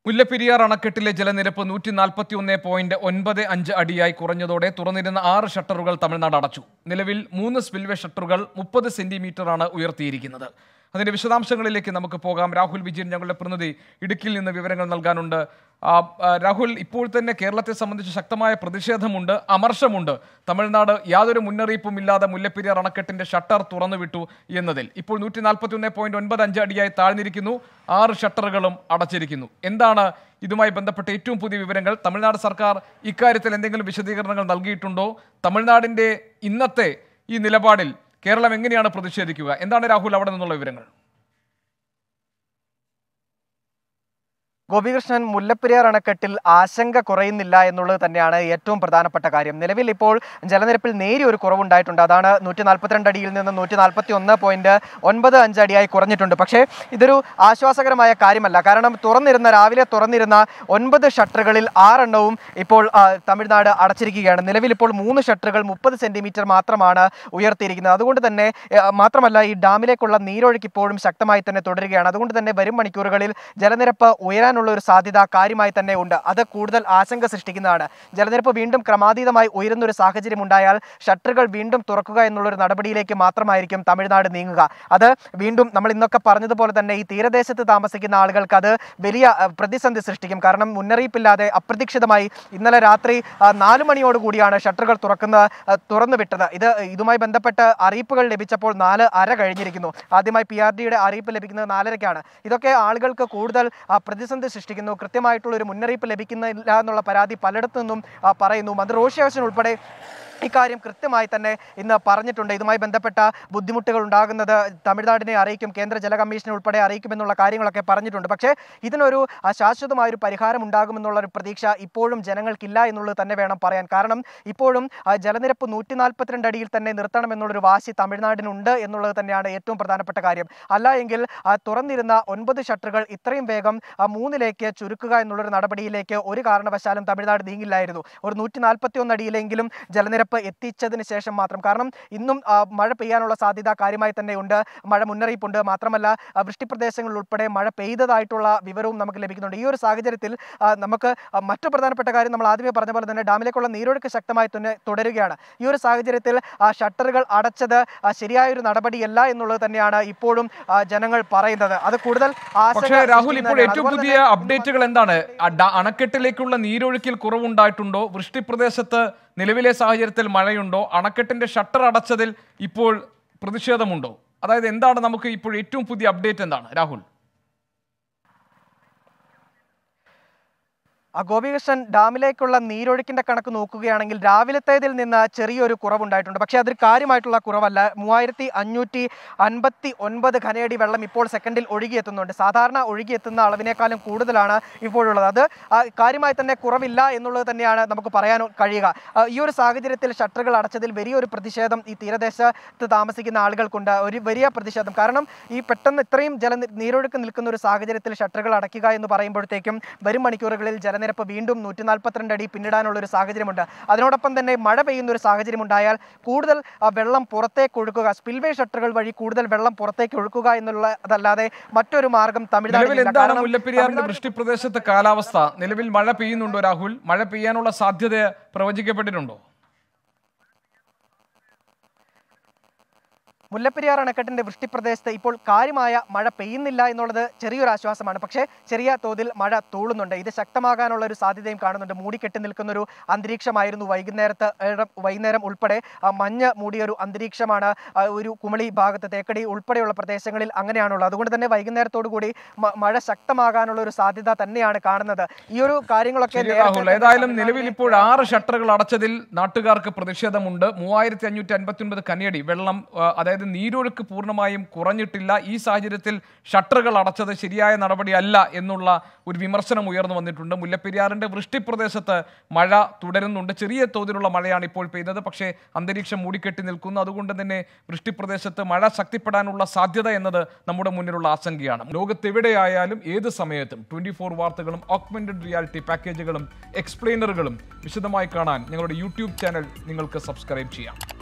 മുല്ലപ്പെരിയാർ അണക്കെട്ടിലെ ജലനിരപ്പ് നൂറ്റി നാൽപ്പത്തി ഒന്ന് പോയിന്റ് ഒൻപത് അഞ്ച് അടിയായി കുറഞ്ഞതോടെ തുറന്നിരുന്ന ആറ് ഷട്ടറുകൾ തമിഴ്നാട് അടച്ചു നിലവിൽ മൂന്ന് സ്പിൽവേ ഷട്ടറുകൾ മുപ്പത് സെന്റിമീറ്ററാണ് ഉയർത്തിയിരിക്കുന്നത് അതിന്റെ വിശദാംശങ്ങളിലേക്ക് നമുക്ക് പോകാം രാഹുൽ വിജയൻ ഞങ്ങളുടെ പ്രതിനിധി ഇടുക്കിയിൽ നിന്ന് വിവരങ്ങൾ നൽകാനുണ്ട് ആ, ആ, രാഹുൽ ഇപ്പോൾ തന്നെ കേരളത്തെ സംബന്ധിച്ച് ശക്തമായ പ്രതിഷേധമുണ്ട് അമർഷമുണ്ട് തമിഴ്നാട് യാതൊരു മുന്നറിയിപ്പും ഇല്ലാതെ മുല്ലപ്പെരിയാർ അണക്കെട്ടിന്റെ ഷട്ടർ തുറന്നുവിട്ടു എന്നതിൽ ഇപ്പോൾ നൂറ്റി നാൽപ്പത്തി ഒന്ന് പോയിന്റ് ഒൻപത് അഞ്ച് അടിയായി താഴ്ന്നിരിക്കുന്നു ആറ് ഷട്ടറുകളും അടച്ചിരിക്കുന്നു എന്താണ് ഇതുമായി ബന്ധപ്പെട്ട ഏറ്റവും പുതിയ വിവരങ്ങൾ തമിഴ്നാട് സർക്കാർ ഇക്കാര്യത്തിൽ എന്തെങ്കിലും വിശദീകരണങ്ങൾ നൽകിയിട്ടുണ്ടോ തമിഴ്നാടിന്റെ ഇന്നത്തെ ഈ നിലപാടിൽ കേരളം എങ്ങനെയാണ് പ്രതിഷേധിക്കുക എന്താണ് രാഹുൽ അവിടെ നിന്നുള്ള വിവരങ്ങൾ ഗോപികൃഷ്ണൻ മുല്ലപ്പെരിയാർ അണക്കെട്ടിൽ ആശങ്ക കുറയുന്നില്ല എന്നുള്ളത് തന്നെയാണ് ഏറ്റവും പ്രധാനപ്പെട്ട കാര്യം നിലവിൽ ഇപ്പോൾ ജലനിരപ്പിൽ നേരിയ ഒരു കുറവുണ്ടായിട്ടുണ്ട് അതാണ് നൂറ്റി നാൽപ്പത്തിരണ്ട് അടിയിൽ നിന്ന് നൂറ്റി നാൽപ്പത്തി ഒന്ന് പോയിന്റ് ഒൻപത് അഞ്ച് അടിയായി കുറഞ്ഞിട്ടുണ്ട് പക്ഷേ ഇതൊരു ആശ്വാസകരമായ കാര്യമല്ല കാരണം തുറന്നിരുന്ന രാവിലെ തുറന്നിരുന്ന ഒൻപത് ഷട്ടറുകളിൽ ആറെണ്ണവും ഇപ്പോൾ ആ, തമിഴ്നാട് അടച്ചിരിക്കുകയാണ് നിലവിൽ ഇപ്പോൾ മൂന്ന് ഷട്ടറുകൾ മുപ്പത് സെന്റിമീറ്റർ മാത്രമാണ് ഉയർത്തിയിരിക്കുന്നത് അതുകൊണ്ട് തന്നെ ഏ, മാത്രമല്ല ഈ ഡാമിലേക്കുള്ള നീരൊഴുക്ക് ഇപ്പോഴും ശക്തമായി തന്നെ തുടരുകയാണ് അതുകൊണ്ട് തന്നെ വരും മണിക്കൂറുകളിൽ ജലനിരപ്പ് ഉയരാനുള്ള ഒരു സാധ്യത കാര്യമായി തന്നെ ഉണ്ട് അത് കൂടുതൽ ആശങ്ക സൃഷ്ടിക്കുന്നതാണ് ജലനിരപ്പ് വീണ്ടും ക്രമാതീതമായി ഉയരുന്ന ഒരു സാഹചര്യം ഉണ്ടായാൽ ഷട്ടറുകൾ വീണ്ടും തുറക്കുക എന്നുള്ള ഒരു നടപടിയിലേക്ക് മാത്രമായിരിക്കും തമിഴ്നാട് നീങ്ങുക അത് വീണ്ടും നമ്മൾ ഇന്നൊക്കെ പറഞ്ഞതുപോലെ തന്നെ ഈ തീരദേശത്ത് താമസിക്കുന്ന ആളുകൾക്ക് അത് വലിയ അഹ്, പ്രതിസന്ധി സൃഷ്ടിക്കും കാരണം മുന്നറിയിപ്പില്ലാതെ അപ്രതീക്ഷിതമായി ഇന്നലെ രാത്രി ആ, നാല് മണിയോട് കൂടിയാണ് ഷട്ടറുകൾ തുറക്കുന്ന ആ, തുറന്നു വിട്ടത് ഇത് ഇതുമായി ബന്ധപ്പെട്ട് അറിയിപ്പുകൾ ലഭിച്ചപ്പോൾ നാല് അര കഴിഞ്ഞിരിക്കുന്നു ആദ്യമായി പി ആർ ഡിയുടെ അറിയിപ്പ് ലഭിക്കുന്നത് നാലരയ്ക്കാണ് ഇതൊക്കെ ആളുകൾക്ക് കൂടുതൽ ആ, പ്രതിസന്ധി സൃഷ്ടിക്കുന്നു കൃത്യമായിട്ടുള്ള ഒരു മുന്നറിയിപ്പ് ലഭിക്കുന്നില്ല എന്നുള്ള പരാതി പലയിടത്തു നിന്നും ആ, പറയുന്നു മന്ത്രി റോഷി അഗസ്റ്റിൻ ഉൾപ്പെടെ ഇക്കാര്യം കൃത്യമായി തന്നെ ഇന്ന് പറഞ്ഞിട്ടുണ്ട് ഇതുമായി ബന്ധപ്പെട്ട ബുദ്ധിമുട്ടുകൾ ഉണ്ടാകുന്നത് തമിഴ്നാടിനെ അറിയിക്കും കേന്ദ്ര ജല കമ്മീഷനെ ഉൾപ്പെടെ അറിയിക്കുമെന്നുള്ള കാര്യങ്ങളൊക്കെ പറഞ്ഞിട്ടുണ്ട് പക്ഷേ ഇതിനൊരു ആ, ശാശ്വതമായ ഒരു പരിഹാരം ഉണ്ടാകുമെന്നുള്ള ഒരു പ്രതീക്ഷ ഇപ്പോഴും ജനങ്ങൾക്കില്ല എന്നുള്ളത് തന്നെ വേണം പറയാൻ കാരണം ഇപ്പോഴും ആ, ജലനിരപ്പ് നൂറ്റി നാൽപ്പത്തിരണ്ട് അടിയിൽ തന്നെ നിർത്തണമെന്നുള്ളൊരു വാശി തമിഴ്നാടിനുണ്ട് എന്നുള്ളത് തന്നെയാണ് ഏറ്റവും പ്രധാനപ്പെട്ട കാര്യം അല്ല എങ്കിൽ ആ, തുറന്നിരുന്ന ഒൻപത് ഷട്ടറുകൾ ഇത്രയും വേഗം ആ, മൂന്നിലേക്ക് ചുരുക്കുക എന്നുള്ളൊരു നടപടിയിലേക്ക് ഒരു കാരണവശാലും തമിഴ്നാട് നീങ്ങില്ലായിരുന്നു ഒരു നൂറ്റി നാൽപ്പത്തി ഒന്ന് അടിയിലെങ്കിലും ജലനിരപ്പ് എത്തിച്ചതിന് ശേഷം മാത്രം കാരണം ഇന്നും ആ, മഴ പെയ്യാനുള്ള സാധ്യത കാര്യമായി തന്നെ ഉണ്ട് മഴ മുന്നറിയിപ്പുണ്ട് മാത്രമല്ല ആ, വൃഷ്ടിപ്രദേശങ്ങളിൽ ഉൾപ്പെടെ മഴ പെയ്തതായിട്ടുള്ള വിവരവും നമുക്ക് ലഭിക്കുന്നുണ്ട് ഈ ഒരു സാഹചര്യത്തിൽ ആ, നമുക്ക് ആ, മറ്റു പ്രധാനപ്പെട്ട കാര്യം നമ്മൾ ആദ്യമേ പറഞ്ഞ പോലെ തന്നെ ഡാമിലേക്കുള്ള നീരൊഴുക്ക് ശക്തമായി തന്നെ തുടരുകയാണ് ഈ ഒരു സാഹചര്യത്തിൽ ആ ഷട്ടറുകൾ അടച്ചത് ആ, ശരിയായൊരു നടപടിയല്ല എന്നുള്ളത് തന്നെയാണ് ഇപ്പോഴും ആ, ജനങ്ങൾ പറയുന്നത് അത് കൂടുതൽ ആശങ്ക പക്ഷേ രാഹുൽ ഇപ്പോൾ സൃഷ്ടിക്കുന്നതാണ്. ഏറ്റവും അതുപോലെ പുതിയ തന്നെ അപ്ഡേറ്റുകൾ എന്താണ് അ- ഡ- അണക്കെട്ടിലേക്കുള്ള നീരൊഴുക്കിൽ കുറവുണ്ടായിട്ടുണ്ടോ വൃഷ്ടിപ്രദേശത്ത് നിലവിലെ സാഹചര്യത്തിൽ മഴയുണ്ടോ അണക്കെട്ടിന്റെ ഷട്ടർ അടച്ചതിൽ ഇപ്പോൾ പ്രതിഷേധമുണ്ടോ അതായത് എന്താണ് നമുക്ക് ഇപ്പോൾ ഏറ്റവും പുതിയ അപ്ഡേറ്റ് എന്താണ് രാഹുൽ ആ ഗോപികൃഷ്ണൻ ഡാമിലേക്കുള്ള നീരൊഴുക്കിന്റെ കണക്ക് നോക്കുകയാണെങ്കിൽ രാവിലത്തേതിൽ നിന്ന് ചെറിയൊരു കുറവുണ്ടായിട്ടുണ്ട് പക്ഷേ അതൊരു കാര്യമായിട്ടുള്ള കുറവല്ല മൂവായിരത്തി അഞ്ഞൂറ്റി അൻപത്തി ഒൻപത് ഘനയടി വെള്ളം ഇപ്പോൾ സെക്കൻഡിൽ ഒഴുകിയെത്തുന്നുണ്ട് സാധാരണ ഒഴുകിയെത്തുന്ന അളവിനേക്കാളും കൂടുതലാണ് ഇപ്പോഴുള്ളത് അത് ആ, കാര്യമായി തന്നെ കുറവില്ല എന്നുള്ളത് തന്നെയാണ് നമുക്ക് പറയാൻ കഴിയുക ആ, ഈ ഒരു സാഹചര്യത്തിൽ ഷട്ടറുകൾ അടച്ചതിൽ വലിയൊരു പ്രതിഷേധം ഈ തീരദേശത്ത് താമസിക്കുന്ന ആളുകൾക്കുണ്ട് ഒരു വലിയ പ്രതിഷേധം കാരണം ഈ പെട്ടെന്ന് ഇത്രയും ജല നീരൊഴുക്ക് നിൽക്കുന്ന ഒരു സാഹചര്യത്തിൽ ഷട്ടറുകൾ അടയ്ക്കുക എന്ന് പറയുമ്പോഴത്തേക്കും വരും മണിക്കൂറുകളിൽ ജലനിരപ്പ് വീണ്ടും നൂറ്റി നാൽപ്പത്തിരണ്ട് അടി പിന്നിടാനുള്ള ഒരു സാഹചര്യമുണ്ട് അതിനോടൊപ്പം തന്നെ മഴ പെയ്യുന്ന ഒരു സാഹചര്യം ഉണ്ടായാൽ കൂടുതൽ ആ, വെള്ളം പുറത്തേക്ക് ഒഴുക്കുക സ്പിൽവേ ഷട്ടറുകൾ വഴി കൂടുതൽ വെള്ളം പുറത്തേക്ക് ഒഴുക്കുക എന്നുള്ളതല്ലാതെ മറ്റൊരു മാർഗം നിലവിൽ തമിഴ്നാട്ടിൽ എന്താണ് മുല്ലപ്പെരിയാറിന്റെ വൃഷ്ടിപ്രദേശത്തെ കാലാവസ്ഥ നിലവിൽ മഴ പെയ്യുന്നുണ്ടോ രാഹുൽ മഴ പെയ്യാനുള്ള സാധ്യത പ്രവചിക്കപ്പെട്ടിട്ടുണ്ടോ മുല്ലപ്പെരിയാർ അണക്കെട്ടിന്റെ വൃഷ്ടിപ്രദേശത്ത് ഇപ്പോൾ കാര്യമായ മഴ പെയ്യുന്നില്ല എന്നുള്ളത് ചെറിയൊരു ആശ്വാസമാണ് പക്ഷേ ചെറിയ തോതിൽ മഴ തൂളുന്നുണ്ട് ഇത് ശക്തമാകാനുള്ള ഒരു സാധ്യതയും കാണുന്നുണ്ട് മൂടിക്കെട്ടി നിൽക്കുന്ന ഒരു അന്തരീക്ഷമായിരുന്നു വൈകുന്നേരത്ത് ഏറെ- വൈകുന്നേരം ഉൾപ്പെടെ ആ, മഞ്ഞ് മൂടിയ ഒരു അന്തരീക്ഷമാണ് ആ, ഒരു കുമളി ഭാഗത്ത് തേക്കടി ഉൾപ്പെടെയുള്ള പ്രദേശങ്ങളിൽ അങ്ങനെയാണുള്ളത് അതുകൊണ്ട് തന്നെ വൈകുന്നേരത്തോടു കൂടി മ- മഴ ശക്തമാകാനുള്ള ഒരു സാധ്യത തന്നെയാണ് കാണുന്നത് ഈ ഒരു കാര്യങ്ങളൊക്കെ ശരി നേരത്തെ രാഹുൽ തന്നെ ഏതായാലും നിലവിൽ തമിഴ്നാടിനെ- ഇപ്പോൾ ആറ് ഷട്ടറുകൾ അടച്ചതിൽ നാട്ടുകാർക്ക് പ്രതിഷേധമുണ്ട് മൂവായിരത്തി അഞ്ഞൂറ്റി അൻപത്തി ഒൻപത് കനിയടി വെള്ളം ആ, അതായത് നീരൊഴുക്ക് പൂർണ്ണമായും കുറഞ്ഞിട്ടില്ല ഈ സാഹചര്യത്തിൽ ഷട്ടറുകൾ അടച്ചത് ശരിയായ നടപടിയല്ല എന്നുള്ള ഒരു വിമർശനം ഉയർന്നു വന്നിട്ടുണ്ട് മുല്ലപ്പെരിയാറിന്റെ വൃഷ്ടിപ്രദേശത്ത് മഴ തുടരുന്നുണ്ട് ചെറിയ തോതിലുള്ള മഴയാണ് ഇപ്പോൾ പെയ്യുന്നത് പക്ഷേ അന്തരീക്ഷം മൂടിക്കെട്ടി നിൽക്കുന്നു അതുകൊണ്ട് തന്നെ വൃഷ്ടിപ്രദേശത്ത് മഴ ശക്തിപ്പെടാനുള്ള സാധ്യത എന്നത് നമ്മുടെ മുന്നിലുള്ള ആശങ്കയാണ് ലോകത്തെവിടെയായാലും ഏത് സമയത്തും ട്വന്റി ഫോർ വാർത്തകളും ഓഗ്മെന്റഡ് റിയാലിറ്റി പാക്കേജുകളും എക്സ്പ്ലെയിനറുകളും വിശദമായി കാണാൻ ഞങ്ങളുടെ യൂട്യൂബ് ചാനൽ നിങ്ങൾക്ക് സബ്സ്ക്രൈബ് ചെയ്യാം